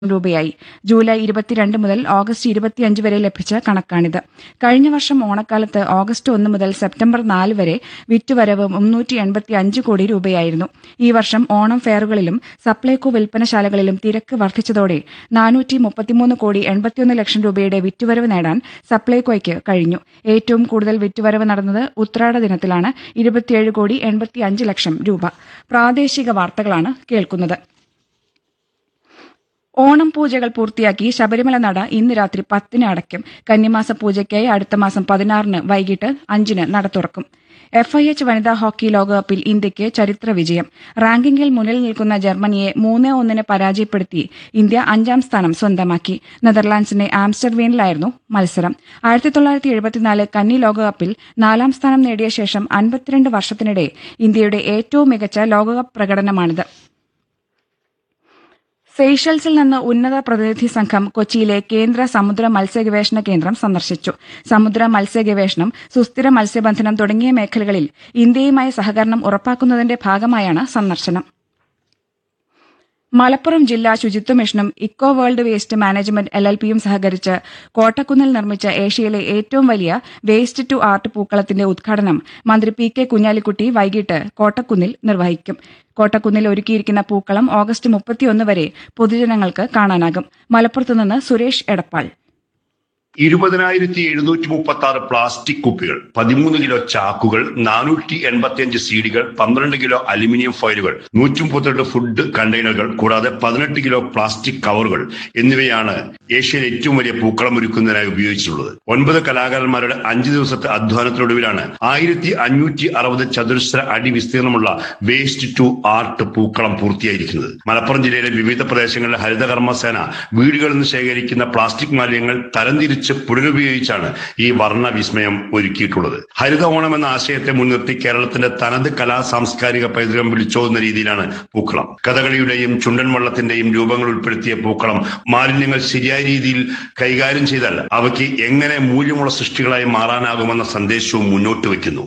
രൂപയായി ജൂലൈ ഇരുപത്തിരണ്ട് മുതൽ ഓഗസ്റ്റ് ഇരുപത്തിയഞ്ച് വരെ ലഭിച്ച കണക്കാണിത് കഴിഞ്ഞ വർഷം ഓണക്കാലത്ത് ഓഗസ്റ്റ് ഒന്ന് മുതൽ സെപ്റ്റംബർ നാല് വരെ വിറ്റുവരവ് മുന്നൂറ്റി എൺപത്തി അഞ്ച് കോടി രൂപയായിരുന്നു ഈ വർഷം ഓണം ഫെയറുകളിലും സപ്ലൈകോ വിൽപ്പനശാലകളിലും തിരക്ക് വർദ്ധിച്ചതോടെ നാനൂറ്റി മുപ്പത്തിമൂന്ന് കോടി എൺപത്തിയൊന്ന് ലക്ഷം രൂപയുടെ വിറ്റുവരവ് നേടാൻ സപ്ലൈകോയ്ക്ക് കഴിഞ്ഞു ഏറ്റവും കൂടുതൽ വിറ്റുവരവ് നടന്നത് ഉത്രാട ദിനത്തിലാണ് ഇരുപത്തിയേഴ് കോടി എൺപത്തിയഞ്ച് ലക്ഷം രൂപ പ്രാദേശിക വാർത്തകളാണ് കേൾക്കുന്നത് ഓണം പൂജകൾ പൂർത്തിയാക്കി ശബരിമല നട ഇന്ന് രാത്രി പത്തിന് അടയ്ക്കും കന്നിമാസ പൂജയ്ക്കായി അടുത്ത മാസം പതിനാറിന് വൈകിട്ട് അഞ്ചിന് നട തുറക്കും എഫ് ഐ എച്ച് വനിതാ ഹോക്കി ലോകകപ്പിൽ ഇന്ത്യയ്ക്ക് ചരിത്ര വിജയം റാങ്കിങ്ങിൽ മുന്നിൽ നിൽക്കുന്ന ജർമ്മനിയെ മൂന്ന് ഒന്നിന് പരാജയപ്പെടുത്തി ഇന്ത്യ അഞ്ചാം സ്ഥാനം സ്വന്തമാക്കി നെതർലാൻഡ്സിന്റെ ആംസ്റ്റർവീനിലായിരുന്നു മത്സരം ആയിരത്തി തൊള്ളായിരത്തി എഴുപത്തിനാല് കന്നി ലോകകപ്പിൽ നാലാം സ്ഥാനം നേടിയ ശേഷം അൻപത്തിരണ്ട് വർഷത്തിനിടെ ഇന്ത്യയുടെ ഏറ്റവും മികച്ച ലോകകപ്പ് പ്രകടനമാണിത് സെയ്ഷൽസിൽ നിന്ന് ഉന്നത പ്രതിനിധി സംഘം കൊച്ചിയിലെ കേന്ദ്ര സമുദ്ര മത്സ്യഗവേഷണ കേന്ദ്രം സന്ദർശിച്ചു സമുദ്ര മത്സ്യഗവേഷണം സുസ്ഥിര മത്സ്യബന്ധനം തുടങ്ങിയ മേഖലകളിൽ ഇന്ത്യയുമായി സഹകരണം ഉറപ്പാക്കുന്നതിന്റെ ഭാഗമായാണ് സന്ദർശനം മലപ്പുറം ജില്ലാ ശുചിത്വ മിഷനും eco world waste management L L പിയും സഹകരിച്ച് കോട്ടക്കുന്നിൽ നിർമ്മിച്ച ഏഷ്യയിലെ ഏറ്റവും വലിയ വേസ്റ്റ് ടു ആർട്ട് പൂക്കളത്തിന്റെ ഉദ്ഘാടനം മന്ത്രി പി കെ കുഞ്ഞാലിക്കുട്ടി വൈകിട്ട് കോട്ടക്കുന്നിൽ നിർവഹിക്കും കോട്ടക്കുന്നിൽ ഒരുക്കിയിരിക്കുന്ന പൂക്കളം ഓഗസ്റ്റ് മുപ്പത്തിയൊന്ന് വരെ പൊതുജനങ്ങൾക്ക് കാണാനാകും മലപ്പുറത്തുനിന്ന് സുരേഷ് എടപ്പാൾ ഇരുപതിനായിരത്തി എഴുന്നൂറ്റി മുപ്പത്തി ആറ് പ്ലാസ്റ്റിക് കുപ്പികൾ പതിമൂന്ന് കിലോ ചാക്കുകൾ നാനൂറ്റി എൺപത്തിയഞ്ച് സീഡികൾ പന്ത്രണ്ട് കിലോ അലുമിനിയം ഫോയിലുകൾ നൂറ്റി മുപ്പത്തെട്ട് ഫുഡ് കണ്ടെയ്നറുകൾ കൂടാതെ പതിനെട്ട് കിലോ പ്ലാസ്റ്റിക് കവറുകൾ എന്നിവയാണ് ഏഷ്യയിലെ ഏറ്റവും വലിയ പൂക്കളം ഒരുക്കുന്നതിനായി ഉപയോഗിച്ചിട്ടുള്ളത് ഒൻപത് കലാകാരന്മാരുടെ അഞ്ച് ദിവസത്തെ അധ്വാനത്തിനൊടുവിലാണ് ആയിരത്തി അഞ്ഞൂറ്റി അറുപത് ചതുരശ്ര അടി വിസ്തീർണമുള്ള വേസ്റ്റ് ടു ആർട്ട് പൂക്കളം പൂർത്തിയായിരിക്കുന്നത് മലപ്പുറം ജില്ലയിലെ വിവിധ പ്രദേശങ്ങളിലെ ഹരിതകർമ്മസേന വീടുകളിൽ നിന്ന് ശേഖരിക്കുന്ന പ്ലാസ്റ്റിക് മാലിന്യങ്ങൾ തരംതിരിച്ച് പുനരുപയോഗിച്ചാണ് ഈ വർണ്ണ വിസ്മയം ഒരുക്കിയിട്ടുള്ളത് ഹരിത ഓണം എന്ന ആശയത്തെ മുൻനിർത്തി കേരളത്തിന്റെ തനത് കലാ സാംസ്കാരിക പൈതൃകം വിളിച്ചോതുന്ന രീതിയിലാണ് പൂക്കളം കഥകളിയുടെയും ചുണ്ടൻ വള്ളത്തിന്റെയും രൂപങ്ങൾ ഉൾപ്പെടുത്തിയ പൂക്കളം മാലിന്യങ്ങൾ ശരിയായ രീതിയിൽ കൈകാര്യം ചെയ്താൽ അവയ്ക്ക് എങ്ങനെ മൂല്യമുള്ള സൃഷ്ടികളായി മാറാനാകുമെന്ന സന്ദേശവും മുന്നോട്ട് വയ്ക്കുന്നു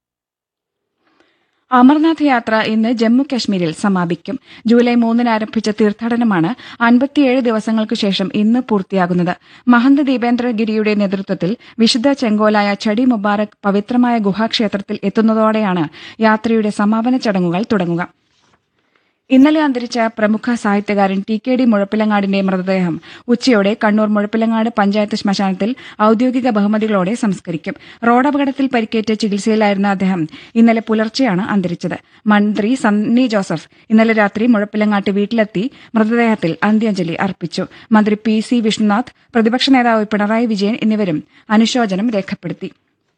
അമർനാഥ് യാത്ര ഇന്ന് ജമ്മു കശ്മീരിൽ സമാപിക്കും ജൂലൈ മൂന്നിന് ആരംഭിച്ച തീർത്ഥാടനമാണ് അൻപത്തിയേഴ് ദിവസങ്ങൾക്കു ശേഷം ഇന്ന് പൂർത്തിയാകുന്നത് മഹന്ത് ദീപേന്ദ്രഗിരിയുടെ നേതൃത്വത്തിൽ വിശുദ്ധ ചെങ്കോലായ ചടി മുബാറക് പവിത്രമായ ഗുഹാക്ഷേത്രത്തിൽ എത്തുന്നതോടെയാണ് യാത്രയുടെ സമാപന ചടങ്ങുകൾ തുടങ്ങുക ഇന്നലെ അന്തരിച്ച പ്രമുഖ സാഹിത്യകാരൻ ടി കെ ഡി മുഴപ്പിലങ്ങാടിന്റെ മൃതദേഹം ഉച്ചയോടെ കണ്ണൂർ മുഴപ്പിലങ്ങാട് പഞ്ചായത്ത് ശ്മശാനത്തിൽ ഔദ്യോഗിക ബഹുമതികളോടെ സംസ്കരിക്കും റോഡപകടത്തിൽ പരിക്കേറ്റ് ചികിത്സയിലായിരുന്ന അദ്ദേഹം ഇന്നലെ പുലർച്ചെയാണ് അന്തരിച്ചത് മന്ത്രി സണ്ണി ജോസഫ് ഇന്നലെ രാത്രി മുഴപ്പിലങ്ങാട്ട് വീട്ടിലെത്തി മൃതദേഹത്തിൽ അന്ത്യാഞ്ജലി അർപ്പിച്ചു മന്ത്രി പി സി വിഷ്ണുനാഥ് പ്രതിപക്ഷ നേതാവ് പിണറായി വിജയൻ എന്നിവരും അനുശോചനം രേഖപ്പെടുത്തി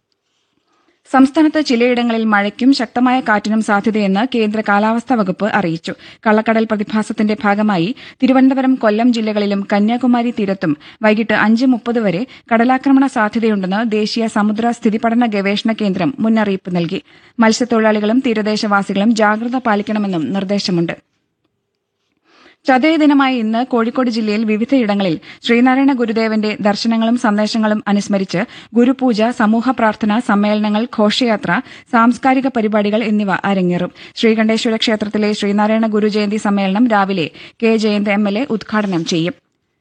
സംസ്ഥാനത്ത് ചിലയിടങ്ങളിൽ മഴയ്ക്കും ശക്തമായ കാറ്റിനും സാധ്യതയെന്ന് കേന്ദ്ര കാലാവസ്ഥാ വകുപ്പ് അറിയിച്ചു കള്ളക്കടൽ പ്രതിഭാസത്തിന്റെ ഭാഗമായി തിരുവനന്തപുരം കൊല്ലം ജില്ലകളിലും കന്യാകുമാരി തീരത്തും വൈകിട്ട് അഞ്ച് മുപ്പത് വരെ കടലാക്രമണ സാധ്യതയുണ്ടെന്ന് ദേശീയ സമുദ്ര സ്ഥിതിപഠന ഗവേഷണ കേന്ദ്രം മുന്നറിയിപ്പ് നൽകി മത്സ്യത്തൊഴിലാളികളും തീരദേശവാസികളും ജാഗ്രത പാലിക്കണമെന്നും നിർദ്ദേശമുണ്ട് ചതയ ദിനമായ ഇന്ന് കോഴിക്കോട് ജില്ലയിൽ വിവിധയിടങ്ങളിൽ ശ്രീനാരായണ ഗുരുദേവന്റെ ദർശനങ്ങളും സന്ദേശങ്ങളും അനുസ്മരിച്ച് ഗുരുപൂജ സമൂഹ പ്രാർത്ഥന സമ്മേളനങ്ങൾ ഘോഷയാത്ര സാംസ്കാരിക പരിപാടികൾ എന്നിവ അരങ്ങേറും ശ്രീകണ്ഠേശ്വര ക്ഷേത്രത്തിലെ ശ്രീനാരായണ ഗുരുജയന്തി സമ്മേളനം രാവിലെ K Jayanth M L A ഉദ്ഘാടനം ചെയ്യും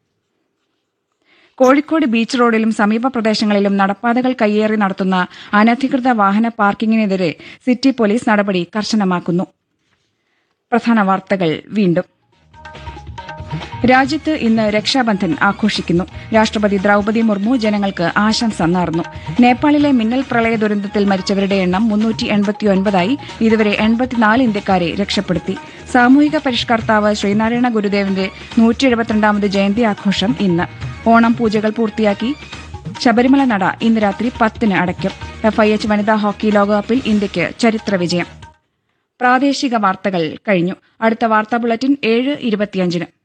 കോഴിക്കോട് ബീച്ച് റോഡിലും സമീപ പ്രദേശങ്ങളിലും നടപ്പാതകൾ കയ്യേറി നടത്തുന്ന അനധികൃത വാഹന പാർക്കിങ്ങിനെതിരെ സിറ്റി പോലീസ് നടപടി കർശനമാക്കുന്നു പ്രധാന വാർത്തകൾ വീണ്ടും രാജ്യത്ത് ഇന്ന് രക്ഷാബന്ധൻ ആഘോഷിക്കുന്നു രാഷ്ട്രപതി ദ്രൌപതി മുർമു ജനങ്ങൾക്ക് ആശംസ നേർന്നു നേപ്പാളിലെ മിന്നൽ പ്രളയ ദുരന്തത്തിൽ മരിച്ചവരുടെ എണ്ണം മുന്നൂറ്റി എൺപത്തിയൊൻപതായി ഇതുവരെ എൺപത്തിനാല് ഇന്ത്യക്കാരെ രക്ഷപ്പെടുത്തി സാമൂഹിക പരിഷ്കർത്താവ് ശ്രീനാരായണ ഗുരുദേവന്റെ നൂറ്റി എഴുപത്തിരണ്ടാമത് ജയന്തി ആഘോഷം ഇന്ന് ഓണം പൂജകൾ പൂർത്തിയാക്കി ശബരിമല നട ഇന്ന് രാത്രി പത്തിന് അടയ്ക്കും എഫ് ഐ എച്ച് വനിതാ ഹോക്കി ലോകകപ്പിൽ ഇന്ത്യയ്ക്ക് ചരിത്ര വിജയം പ്രാദേശിക വാർത്തകൾ കഴിഞ്ഞു അടുത്ത വാർത്താ ബുള്ളറ്റിൻ ഏഴ് ഇരുപത്തിയഞ്ചിന്